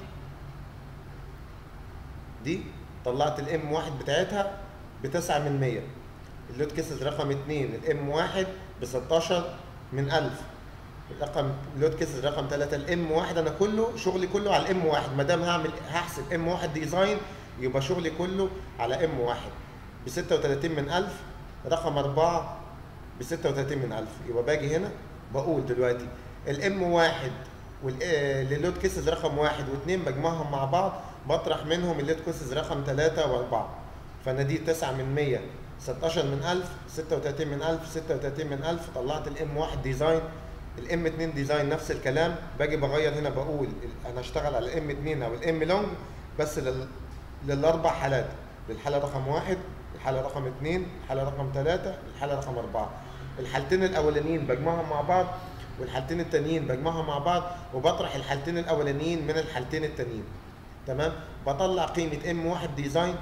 Speaker 1: دي طلعت الام واحد بتاعتها ب 9 من 100 اللود كيسز رقم 2 الام واحد ب 16 من 1000 رقم اللود كيسز رقم 3 الام واحد انا كله شغلي كله على الام واحد ما دام هعمل هحسب ام واحد ديزاين يبقى شغلي كله على ام واحد ب 36 من 1000 رقم 4 ب 36 من 1000 يبقى باجي هنا بقول دلوقتي الام واحد واللود كيسز رقم واحد واثنين بجمعهم مع بعض بطرح منهم اللود كيسز رقم ثلاثة واربعة فانا دي 9 من 100 16 من 1000 36 من 1000 36 من 1000 طلعت الام واحد ديزاين الام 2 ديزاين نفس الكلام باجي بغير هنا بقول انا هشتغل على الام 2 او الام لونج بس لل... للاربع حالات للحاله رقم واحد الحاله رقم اثنين الحاله رقم ثلاثة الحاله رقم اربعة الحالتين الاولانيين بجمعهم مع بعض والحالتين التانيين بجمعهم مع بعض وبطرح الحالتين الاولانيين من الحالتين التانيين تمام بطلع قيمه ام واحد ديزاين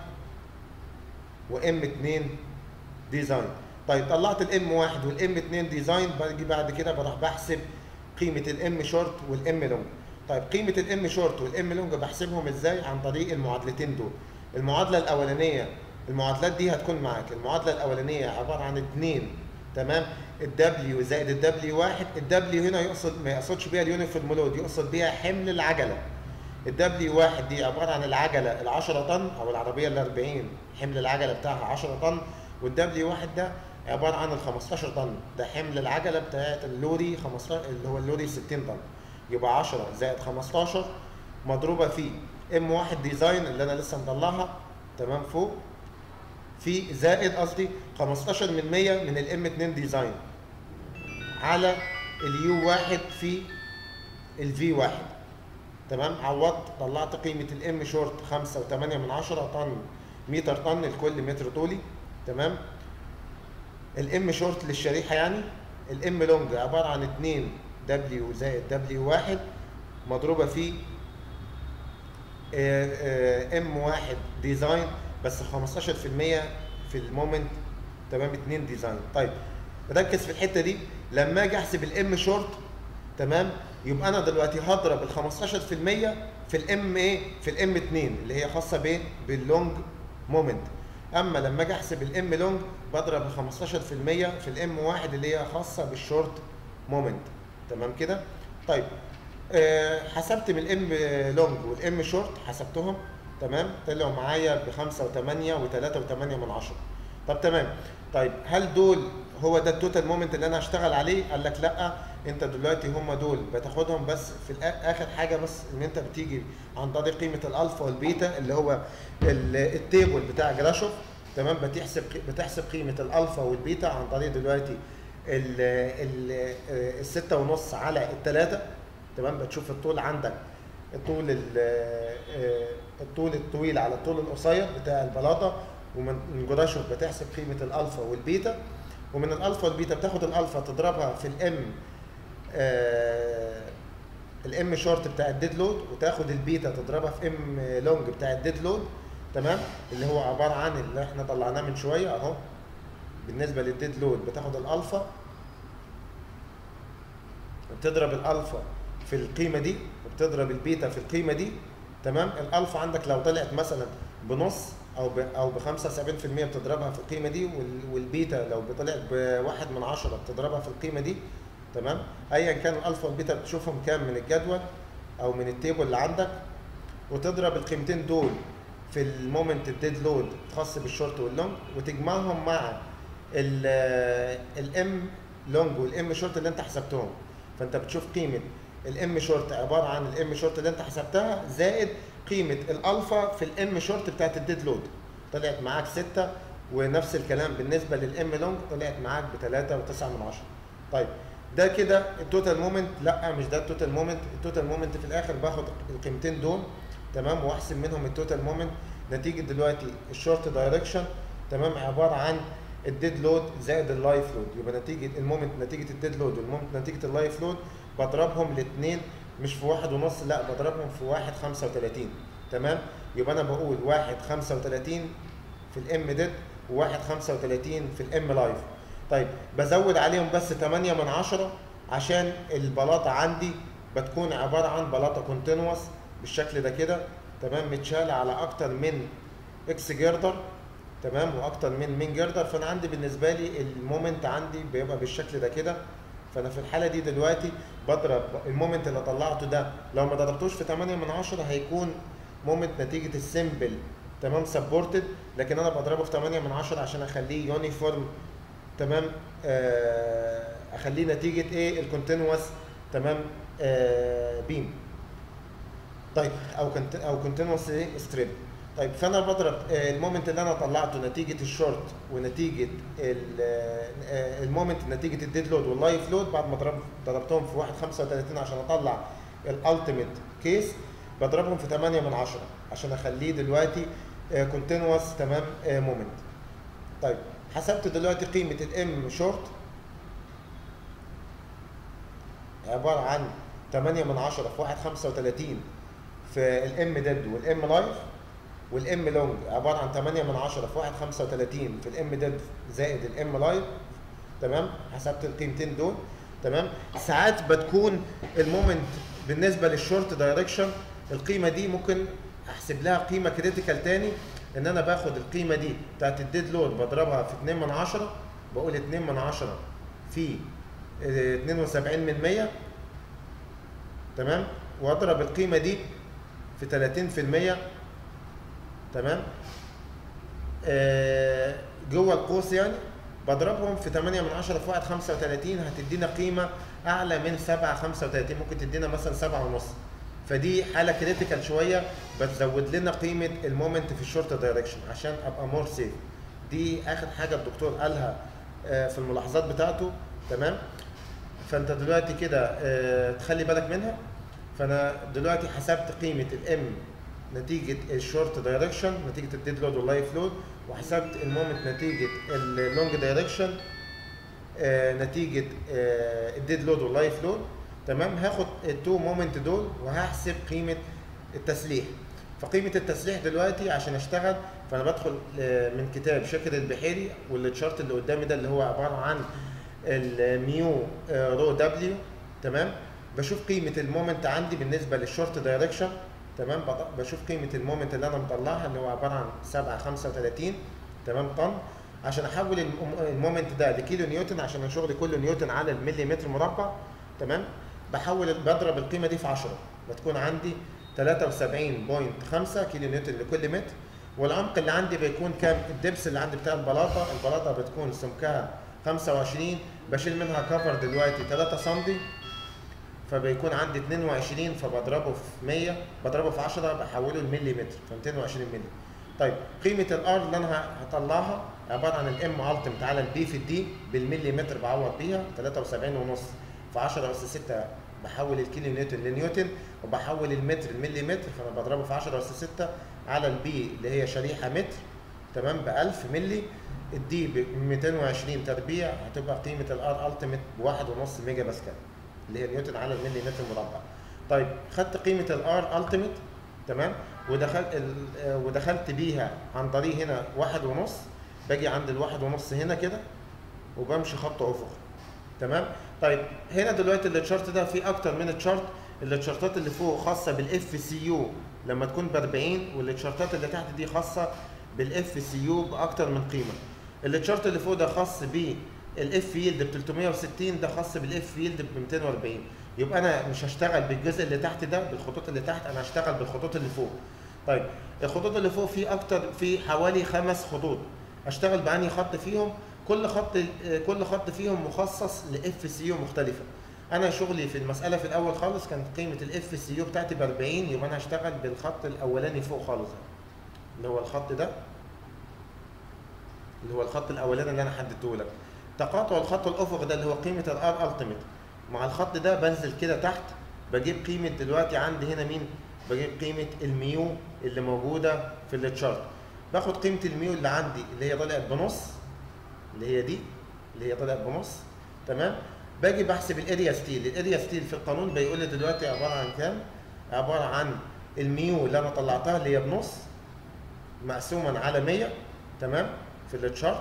Speaker 1: وام 2 ديزاين طيب طلعت الام واحد والام 2 ديزاين باجي بعد كده بروح بحسب قيمه الام شورت والام لونج طيب قيمه الام شورت والام لونج بحسبهم ازاي عن طريق المعادلتين دول المعادله الاولانيه المعادلات دي هتكون معاك المعادله الاولانيه عباره عن 2 تمام الدبليو زائد الدبليو واحد الدبليو هنا يقصد ما يقصدش بيها اليونيفورم لود يقصد بيها حمل العجله الدبليو واحد دي عباره عن العجله ال 10 طن او العربيه ال 40 حمل العجله بتاعها 10 طن والدبليو واحد ده عباره عن ال 15 طن ده حمل العجله بتاعت اللوري 15 اللي هو اللوري 60 طن يبقى 10 زائد 15 مضروبه في ام واحد ديزاين اللي انا لسه مطلعها تمام فوق في زائد قصدي 15 من 100 من الام 2 ديزاين على اليو واحد في الفي واحد تمام عوضت طلعت قيمة الام شورت 5 و8 من 10 طن متر طن لكل متر طولي تمام الام شورت للشريحة يعني الام لونج عبارة عن 2 دبليو زائد دبليو واحد مضروبة في ام واحد ديزاين بس 15% في المومنت تمام 2 ديزاين طيب ركز في الحته دي لما اجي احسب الام شورت تمام يبقى انا دلوقتي هضرب ال 15% في الام ايه في الام 2 اللي هي خاصه بايه باللونج مومنت اما لما اجي احسب الام لونج بضرب ال 15% في الام 1 اللي هي خاصه بالشورت مومنت تمام كده طيب أه حسبت من الام لونج والام شورت حسبتهم تمام طلعوا معايا ب 5 و8 و3 و8 من 10 طب تمام طيب هل دول هو ده التوتال مومنت اللي انا هشتغل عليه قال لك لا انت دلوقتي هم دول بتاخدهم بس في اخر حاجه بس ان انت بتيجي عن طريق قيمه الالفا والبيتا اللي هو التيبل بتاع جراشوف تمام بتحسب بتحسب قيمه الالفا والبيتا عن طريق دلوقتي الستة ونص على الثلاثة تمام بتشوف الطول عندك الطول الطول الطويل على الطول القصير بتاع البلاطه ومن جراشوف بتحسب قيمه الالفا والبيتا ومن الالفا والبيتا بتاخد الالفا تضربها في الام آه الام شورت بتاع الديد لود وتاخد البيتا تضربها في ام لونج بتاع الديد لود تمام اللي هو عباره عن اللي احنا طلعناه من شويه اهو بالنسبه للديد لود بتاخد الالفا بتضرب الالفا في القيمه دي وبتضرب البيتا في القيمه دي تمام الالفا عندك لو طلعت مثلا بنص او ب او ب 75% بتضربها في القيمه دي والبيتا لو طلعت بواحد من عشرة بتضربها في القيمه دي تمام ايا كان الالفا والبيتا بتشوفهم كام من الجدول او من التيبل اللي عندك وتضرب القيمتين دول في المومنت الديد لود خاص بالشورت واللونج وتجمعهم مع الام لونج والام شورت اللي انت حسبتهم فانت بتشوف قيمه الام شورت عباره عن الام شورت اللي انت حسبتها زائد قيمه الالفا في الام شورت بتاعت الديد لود طلعت معاك 6 ونفس الكلام بالنسبه للام لونج طلعت معاك ب 3 و9 من 10 طيب ده كده التوتال مومنت لا مش ده التوتال مومنت التوتال مومنت في الاخر باخد القيمتين دول تمام واحسب منهم التوتال مومنت نتيجه دلوقتي الشورت دايركشن تمام عباره عن الديد لود زائد اللايف لود يبقى نتيجه المومنت نتيجه الديد لود والمومنت نتيجه اللايف لود بضربهم الاثنين مش في واحد ونص لا بضربهم في واحد 35 تمام يبقى انا بقول واحد 35 في الام ديد وواحد 35 في الام لايف طيب بزود عليهم بس 8 من 10 عشان البلاطه عندي بتكون عباره عن بلاطه كونتينوس بالشكل ده كده تمام متشاله على اكتر من اكس جيردر تمام واكتر من مين جيردر فانا عندي بالنسبه لي المومنت عندي بيبقى بالشكل ده كده فانا في الحاله دي دلوقتي بضرب المومنت اللي طلعته ده لو ما ضربتوش في 8 من 10 هيكون مومنت نتيجه السمبل تمام سبورتد لكن انا بضربه في 8 من 10 عشان اخليه يونيفورم تمام آه اخليه نتيجه ايه الكونتينوس تمام آه بيم طيب او كنت او كونتينوس ايه ستريب طيب فانا بضرب آه، المومنت اللي انا طلعته نتيجه الشورت ونتيجه ال- آه، المومنت نتيجه الديد لود واللايف لود بعد ما ضرب ضربتهم في 1.35 عشان اطلع الالتيميت كيس بضربهم في 8 من 10 عشان اخليه دلوقتي كونتينوس تمام مومنت طيب حسبت دلوقتي قيمه الام شورت عباره عن 8 من 10 في 1.35 في الام ديد والام لايف والام لونج عباره عن 8 من 10 في 1.35 في الام ديد زائد الام لايف تمام حسبت القيمتين دول تمام ساعات بتكون المومنت بالنسبه للشورت دايركشن القيمه دي ممكن احسب لها قيمه كريتيكال تاني ان انا باخد القيمه دي بتاعت الديد لود بضربها في 2 من 10 بقول 2 من 10 في اه، 72 من 100 تمام واضرب القيمه دي في 30% تمام آه جوه القوس يعني بضربهم في 8 من 10 في 1.35 هتدينا قيمه اعلى من 7.35 ممكن تدينا مثلا 7 ونص فدي حاله كريتيكال شويه بتزود لنا قيمه المومنت في الشورت دايركشن عشان ابقى مور سيف دي اخر حاجه الدكتور قالها آه، في الملاحظات بتاعته تمام فانت دلوقتي كده آه، تخلي بالك منها فانا دلوقتي حسبت قيمه الام نتيجه الشورت دايركشن نتيجه الديد لود واللايف لود وحسبت المومنت نتيجه اللونج دايركشن نتيجه آه، الديد لود واللايف لود تمام هاخد التو مومنت دول وهحسب قيمه التسليح فقيمه التسليح دلوقتي عشان اشتغل فانا بدخل آه، من كتاب شاكر البحيري والتشارت اللي قدامي ده اللي هو عباره عن الميو آه، رو دبليو تمام بشوف قيمه المومنت عندي بالنسبه للشورت دايركشن تمام بط- بشوف قيمه المومنت اللي انا مطلعها اللي هو عباره عن 7.35 تمام طن عشان احول الم- المومنت ده لكيلو نيوتن عشان أنا شغلي كله نيوتن على المليمتر مربع تمام بحول بضرب القيمه دي في 10 بتكون عندي 73.5 كيلو نيوتن لكل متر والعمق اللي عندي بيكون كام الدبس اللي عندي بتاع البلاطه البلاطه بتكون سمكها 25 بشيل منها كفر دلوقتي 3 سم فبيكون عندي 22 فبضربه في 100 بضربه في 10 بحوله لمليمتر ف 220 مللي طيب قيمه الار اللي انا هطلعها عباره عن الام التيمت على البي في الدي بالمليمتر بعوض بيها 73 ونص في 10 اس 6 بحول الكيلو نيوتن لنيوتن وبحول المتر لمليمتر فانا بضربه في 10 اس 6 على البي اللي هي شريحه متر تمام ب 1000 ملي الدي ب 220 تربيع هتبقى قيمه الار التيمت ب 1.5 ميجا باسكال اللي هي نيوتن على الملي متر مربع طيب خدت قيمه الار التيمت تمام ودخلت ال- آه، ودخلت بيها عن طريق هنا واحد ونص باجي عند الواحد ونص هنا كده وبمشي خط افق تمام طيب هنا دلوقتي التشارت ده فيه اكتر من تشارت التشارتات اللي فوق خاصه بالاف سي يو لما تكون ب 40 والتشارتات اللي تحت دي خاصه بالاف سي يو باكتر من قيمه التشارت اللي فوق ده خاص بالاف يلد ب 360 ده خاص بالاف يلد ب 240 يبقى انا مش هشتغل بالجزء اللي تحت ده بالخطوط اللي تحت انا هشتغل بالخطوط اللي فوق طيب الخطوط اللي فوق في اكتر في حوالي خمس خطوط اشتغل بأنهي خط فيهم كل خط كل خط فيهم مخصص لاف سي يو مختلفه انا شغلي في المساله في الاول خالص كانت قيمه الاف سي يو بتاعتي ب 40 يبقى انا هشتغل بالخط الاولاني فوق خالص اللي هو الخط ده اللي هو الخط الاولاني اللي انا حددته لك تقاطع الخط الافق ده اللي هو قيمه الار التيميت مع الخط ده بنزل كده تحت بجيب قيمه دلوقتي عندي هنا مين بجيب قيمه الميو اللي موجوده في التشارت باخد قيمه الميو اللي عندي اللي هي طلعت بنص اللي هي دي اللي هي طلعت بنص تمام باجي بحسب الاريا ستيل الاريا ستيل في القانون بيقول لي دلوقتي عباره عن كام عباره عن الميو اللي انا طلعتها اللي هي بنص مقسوما على 100 تمام في التشارت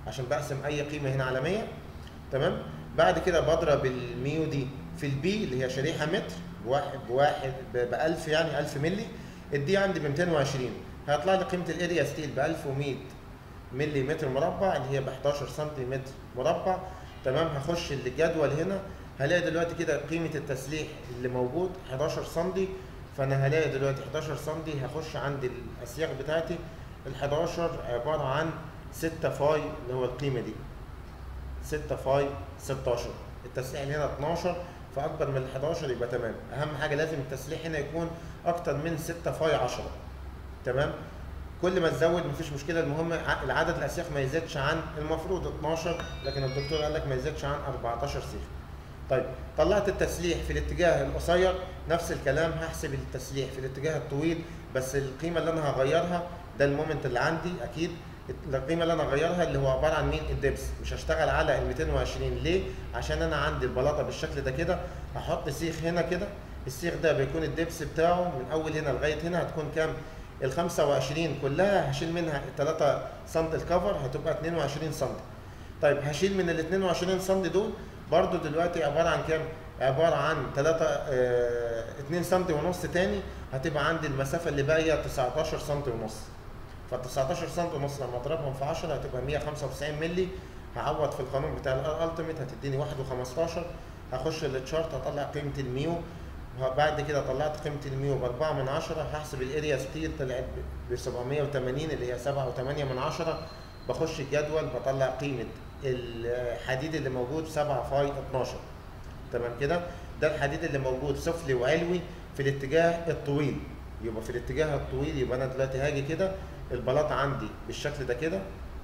Speaker 1: عشان بقسم اي قيمه هنا على 100 تمام بعد كده بضرب الميو دي في البي اللي هي شريحه متر بواحد بواحد ب 1000 يعني 1000 مللي الدي عندي ب 220 هيطلع لي قيمه الاريا ستيل ب 1100 ملي متر مربع اللي هي ب 11 سنتيمتر مربع تمام هخش الجدول هنا هلاقي دلوقتي كده قيمه التسليح اللي موجود 11 سنتي فانا هلاقي دلوقتي 11 سنتي هخش عند الاسياخ بتاعتي ال 11 عباره عن 6 فاي اللي هو القيمه دي 6 فاي 16 التسليح اللي هنا 12 فاكبر من ال 11 يبقى تمام اهم حاجه لازم التسليح هنا يكون اكتر من 6 فاي 10 تمام كل ما تزود مفيش مشكله المهم ع- العدد الاسياخ ما يزيدش عن المفروض 12 لكن الدكتور قال لك ما يزيدش عن 14 سيخ طيب طلعت التسليح في الاتجاه القصير نفس الكلام هحسب التسليح في الاتجاه الطويل بس القيمه اللي انا هغيرها ده المومنت اللي عندي اكيد القيمه اللي انا هغيرها اللي هو عباره عن مين الدبس مش هشتغل على ال 220 ليه عشان انا عندي البلاطه بالشكل ده كده هحط سيخ هنا كده السيخ ده بيكون الدبس بتاعه من اول هنا لغايه هنا هتكون كام ال 25 كلها هشيل منها ال 3 سم الكفر هتبقى 22 سم طيب هشيل من ال 22 سم دول برضو دلوقتي عباره عن كام عباره عن 3 آه 2 سم ونص تاني هتبقى عندي المسافه اللي باقيه 19 سم ونص فال 19 سم ونص لما اضربهم في 10 هتبقى 195 مللي هعوض في القانون بتاع الالتيميت هتديني 1 و15 هخش التشارت هطلع قيمه الميو بعد كده طلعت قيمه الميو ب 4 من 10 هحسب الاريا ستيل طلعت ب 780 اللي هي 7 و8 من 10 بخش الجدول بطلع قيمه الحديد اللي موجود 7 فاي 12 تمام كده ده الحديد اللي موجود سفلي وعلوي في الاتجاه الطويل يبقى في الاتجاه الطويل يبقى انا دلوقتي هاجي كده البلاطه عندي بالشكل ده كده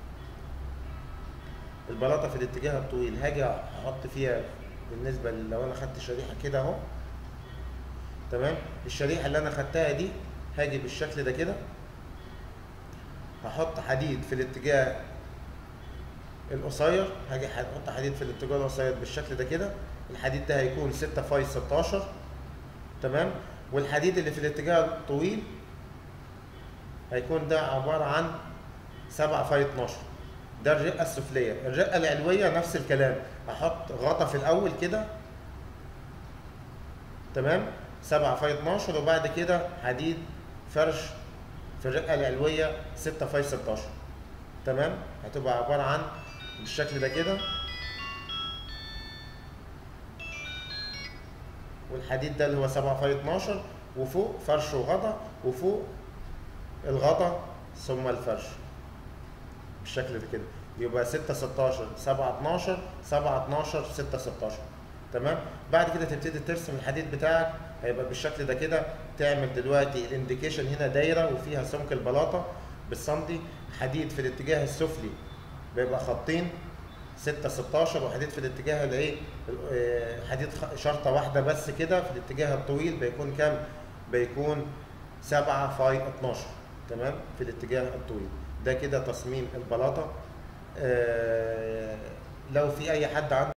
Speaker 1: البلاطه في الاتجاه الطويل هاجي احط فيها بالنسبه لو انا خدت شريحه كده اهو تمام الشريحه اللي انا خدتها دي هاجي بالشكل ده كده هحط حديد في الاتجاه القصير هاجي احط حديد في الاتجاه القصير بالشكل ده كده الحديد ده هيكون 6 فاي 16 تمام والحديد اللي في الاتجاه الطويل هيكون ده عباره عن 7 فاي 12 ده الرقه السفليه الرقه العلويه نفس الكلام هحط غطا في الاول كده تمام 7 فاي 12 وبعد كده حديد فرش في الرقه العلويه 6 فاي 16 تمام هتبقى عباره عن بالشكل ده كده والحديد ده اللي هو 7 فاي 12 وفوق فرش وغطا وفوق الغطا ثم الفرش بالشكل ده كده يبقى 6 16 7 12 7 12 6 16 تمام بعد كده تبتدي ترسم الحديد بتاعك هيبقى بالشكل ده كده تعمل دلوقتي الانديكيشن هنا دايره وفيها سمك البلاطه بالسنتي حديد في الاتجاه السفلي بيبقى خطين 6 16 وحديد في الاتجاه الايه آه، حديد خ- شرطه واحده بس كده في الاتجاه الطويل بيكون كام بيكون 7 فاي 12 تمام في الاتجاه الطويل ده كده تصميم البلاطه آه، لو في اي حد عنده